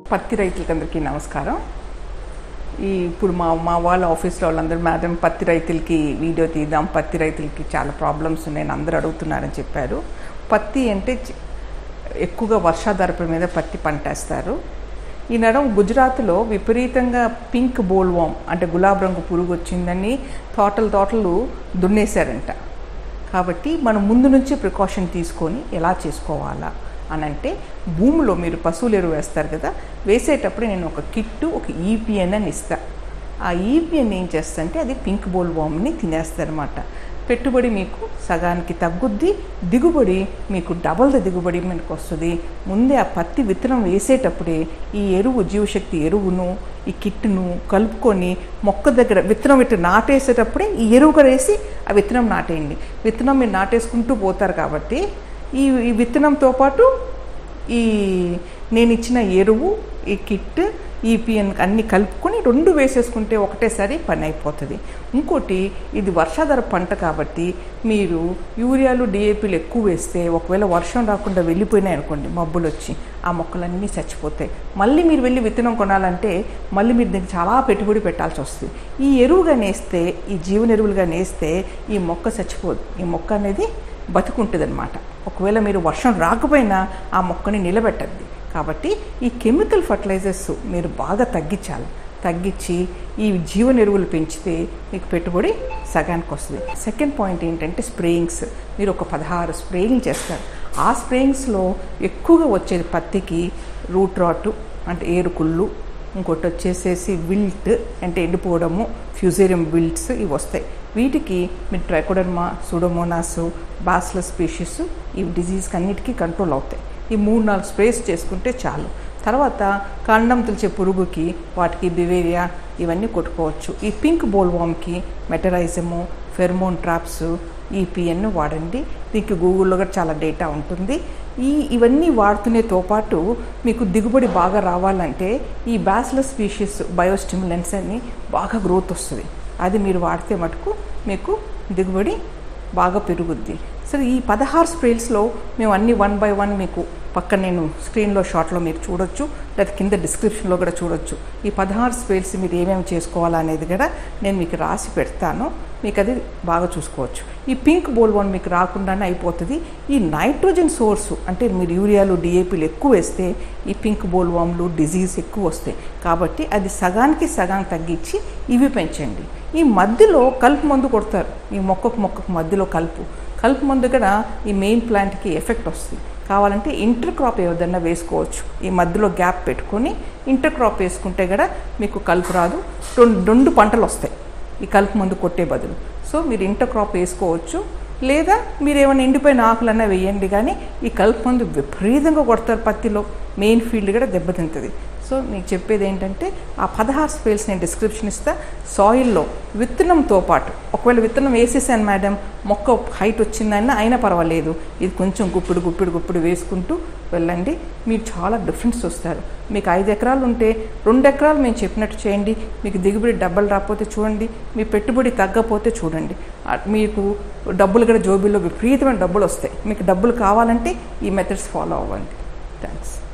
పత్తి రైతులకందరికీ నమస్కారం ఈ ఇప్పుడు మా మా వాళ్ళ ఆఫీస్లో వాళ్ళందరూ మేడం పత్తి రైతులకి వీడియో తీద్దాం పత్తి రైతులకి చాలా ప్రాబ్లమ్స్ ఉన్నాయని అందరూ అడుగుతున్నారని చెప్పారు పత్తి అంటే చి- ఎక్కువగా వర్షాధారపు మీద పత్తి పంట వేస్తారు ఈ నడం గుజరాత్లో విపరీతంగా పింక్ బోల్వామ్ అంటే గులాబీ రంగు పురుగు వచ్చిందని తోటలు తోటలు దున్నేశారంట కాబట్టి మనం ముందు నుంచి ప్రికాషన్ తీసుకొని ఎలా చేసుకోవాలా అని అంటే భూమిలో మీరు పశువులు ఎరువు వేస్తారు కదా వేసేటప్పుడు నేను ఒక కిట్టు ఒక ఈపిఎన్ అని ఇస్తా ఆ ఈపిఎన్ ఏం చేస్తంటే అది పింక్ బోల్ వామ్ని తినేస్తారన్నమాట పెట్టుబడి మీకు సగానికి తగ్గుద్ది దిగుబడి మీకు డబల్ ద దిగుబడి మనకు వస్తుంది ముందే ఆ పత్తి విత్తనం వేసేటప్పుడే ఈ ఎరువు జీవశక్తి ఎరువును ఈ కిట్టును కలుపుకొని మొక్క దగ్గర విత్తనం ఇట్టు నాటేసేటప్పుడే ఈ ఎరువు కూడా వేసి ఆ విత్తనం నాటేయండి విత్తనం మీరు నాటేసుకుంటూ పోతారు కాబట్టి ఈ ఈ విత్తనంతో పాటు ఈ నేను ఇచ్చిన ఎరువు ఈ కిట్ ఈపిఎన్ అన్ని కలుపుకొని రెండు వేసేసుకుంటే ఒకటేసారి పని అయిపోతుంది ఇంకోటి ఇది వర్షాధార పంట కాబట్టి మీరు యూరియాలు డిఏపీలు ఎక్కువ వేస్తే ఒకవేళ వర్షం రాకుండా వెళ్ళిపోయినాయి అనుకోండి మబ్బులు వచ్చి ఆ మొక్కలన్నీ చచ్చిపోతాయి మళ్ళీ మీరు వెళ్ళి విత్తనం కొనాలంటే మళ్ళీ మీరు దీనికి చాలా పెట్టుబడి పెట్టాల్సి వస్తుంది ఈ ఎరువుగా నేస్తే ఈ జీవన ఎరువులుగా నేస్తే ఈ మొక్క చచ్చిపోదు ఈ మొక్క అనేది బతుకుంటుంది అనమాట ఒకవేళ మీరు వర్షం రాకపోయినా ఆ మొక్కని నిలబెట్టద్ది కాబట్టి ఈ కెమికల్ ఫర్టిలైజర్స్ మీరు బాగా తగ్గించాలి తగ్గించి ఈ జీవన ఎరువులు పెంచితే మీకు పెట్టుబడి సగానికి వస్తుంది సెకండ్ పాయింట్ ఏంటంటే స్ప్రేయింగ్స్ మీరు ఒక పదహారు స్ప్రేయింగ్ చేస్తారు ఆ స్ప్రేయింగ్స్లో ఎక్కువగా వచ్చేది పత్తికి రూట్ రాటు అంటే ఏరుకుళ్ళు ఇంకోటి వచ్చేసేసి విల్ట్ అంటే ఎండిపోవడము ఫ్యూజేరియం విల్ట్స్ ఇవి వస్తాయి వీటికి మీరు ట్రైకోడర్మా సూడోమోనాస్ బాస్ల స్పీషీస్ ఈ డిజీజ్కి అన్నిటికీ కంట్రోల్ అవుతాయి ఈ మూడు నాలుగు స్ప్రేస్ చేసుకుంటే చాలు తర్వాత కాండం తులిచే పురుగుకి వాటికి బివేరియా ఇవన్నీ కొట్టుకోవచ్చు ఈ పింక్ బోల్వామ్కి మెటరైజము ఫెర్మోన్ ట్రాప్స్ ఈపిఎన్ వాడండి దీనికి గూగుల్లో కూడా చాలా డేటా ఉంటుంది ఈ ఇవన్నీ వాడుతునేతో పాటు మీకు దిగుబడి బాగా రావాలంటే ఈ బ్యాసిలస్ స్పీషీస్ బయోస్టిమ్యులెంట్స్ అని బాగా గ్రోత్ వస్తుంది అది మీరు వాడితే మటుకు మీకు దిగుబడి బాగా పెరుగుద్ది సరే ఈ పదహారు స్ప్రేల్స్లో మేము అన్ని వన్ బై వన్ మీకు పక్కన నేను స్క్రీన్లో షార్ట్లో మీరు చూడొచ్చు లేదా కింద డిస్క్రిప్షన్లో కూడా చూడొచ్చు ఈ పదహారు స్ప్రేల్స్ మీరు ఏమేమి చేసుకోవాలా అనేది కూడా నేను మీకు రాసి పెడతాను మీకు అది బాగా చూసుకోవచ్చు ఈ పింక్ బోల్ వన్ మీకు రాకుండానే అయిపోతుంది ఈ నైట్రోజన్ సోర్సు అంటే మీరు యూరియాలు డిఏపీలు ఎక్కువ వేస్తే ఈ పింక్ బోల్ వామ్లు డిజీజ్ ఎక్కువ వస్తాయి కాబట్టి అది సగానికి సగం తగ్గించి ఇవి పెంచండి ఈ మధ్యలో కలుపు మందు కొడతారు ఈ మొక్కకు మొక్కకు మధ్యలో కలుపు కలుపు మందు కూడా ఈ మెయిన్ ప్లాంట్కి ఎఫెక్ట్ వస్తుంది కావాలంటే ఇంటర్ క్రాప్ ఏదన్నా వేసుకోవచ్చు ఈ మధ్యలో గ్యాప్ పెట్టుకొని ఇంటర్ క్రాప్ వేసుకుంటే కూడా మీకు కలుపు రాదు రెండు రెండు పంటలు వస్తాయి ఈ కలుపు మందు కొట్టే బదులు సో మీరు ఇంటర్ క్రాప్ వేసుకోవచ్చు లేదా మీరు ఏమైనా ఎండిపోయిన ఆకులన్నా వేయండి కానీ ఈ కలుపు మందు విపరీతంగా కొడతారు పత్తిలో మెయిన్ ఫీల్డ్ కూడా దెబ్బతింటుంది సో మీకు చెప్పేది ఏంటంటే ఆ పదహారు స్పేల్స్ నేను డిస్క్రిప్షన్ ఇస్తా సాయిల్లో విత్తనంతో పాటు ఒకవేళ విత్తనం వేసేసాను మేడం మొక్క హైట్ వచ్చిందన్నా అయినా పర్వాలేదు ఇది కొంచెం గుప్పిడు గుప్పిడు గుప్పిడు వేసుకుంటూ వెళ్ళండి మీరు చాలా డిఫరెన్స్ వస్తారు మీకు ఐదు ఎకరాలు ఉంటే రెండు ఎకరాలు మేము చెప్పినట్టు చేయండి మీకు దిగుబడి డబ్బులు రాకపోతే చూడండి మీ పెట్టుబడి తగ్గపోతే చూడండి ఆ, మీకు డబ్బులు కూడా జోబీలో విపరీతమైన డబ్బులు వస్తాయి మీకు డబ్బులు కావాలంటే ఈ మెథడ్స్ ఫాలో అవ్వండి థ్యాంక్స్